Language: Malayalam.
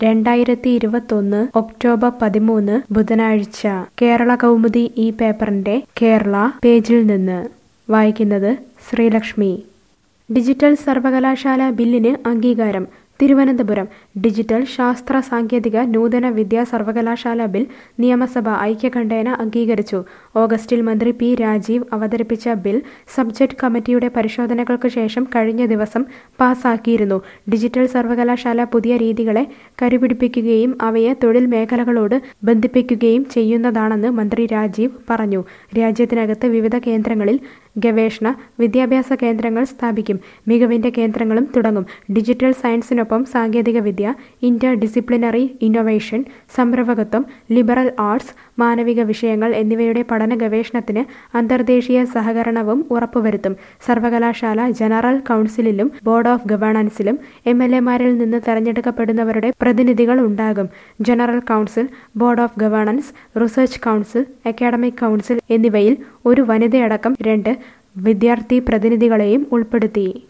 രണ്ടായിരത്തി ഇരുപത്തൊന്ന് ഒക്ടോബർ പതിമൂന്ന് ബുധനാഴ്ച കേരള കൗമുദി ഈ പേപ്പറിന്റെ കേരള പേജിൽ നിന്ന് വായിക്കുന്നത് ശ്രീലക്ഷ്മി ഡിജിറ്റൽ സർവകലാശാല ബില്ലിന് അംഗീകാരം തിരുവനന്തപുരം ഡിജിറ്റൽ ശാസ്ത്ര സാങ്കേതിക നൂതന വിദ്യാ സർവകലാശാല ബിൽ നിയമസഭ ഐക്യകണ്ഠേന അംഗീകരിച്ചു ഓഗസ്റ്റിൽ മന്ത്രി പി രാജീവ് അവതരിപ്പിച്ച ബിൽ സബ്ജക്ട് കമ്മിറ്റിയുടെ പരിശോധനകൾക്ക് ശേഷം കഴിഞ്ഞ ദിവസം പാസാക്കിയിരുന്നു ഡിജിറ്റൽ സർവകലാശാല പുതിയ രീതികളെ കരുപിടിപ്പിക്കുകയും അവയെ തൊഴിൽ മേഖലകളോട് ബന്ധിപ്പിക്കുകയും ചെയ്യുന്നതാണെന്ന് മന്ത്രി രാജീവ് പറഞ്ഞു രാജ്യത്തിനകത്ത് വിവിധ കേന്ദ്രങ്ങളിൽ ഗവേഷണ വിദ്യാഭ്യാസ കേന്ദ്രങ്ങൾ സ്ഥാപിക്കും മികവിന്റെ കേന്ദ്രങ്ങളും തുടങ്ങും ഡിജിറ്റൽ സയൻസിനൊപ്പം സാങ്കേതികവിദ്യ ഇന്റർ ഡിസിപ്ലിനറി ഇന്നൊവേഷൻ സംരംഭകത്വം ലിബറൽ ആർട്സ് മാനവിക വിഷയങ്ങൾ എന്നിവയുടെ പഠന ഗവേഷണത്തിന് അന്തർദേശീയ സഹകരണവും ഉറപ്പുവരുത്തും സർവകലാശാല ജനറൽ കൗൺസിലിലും ബോർഡ് ഓഫ് ഗവേണൻസിലും എം എൽ എമാരിൽ നിന്ന് തെരഞ്ഞെടുക്കപ്പെടുന്നവരുടെ പ്രതിനിധികൾ ഉണ്ടാകും general council board of governance research council academic council എന്നിവയിൽ ഒരു വനിതയടക്കം രണ്ട് വിദ്യാർത്ഥി പ്രതിനിധികളെയും ഉൾപ്പെടുത്തി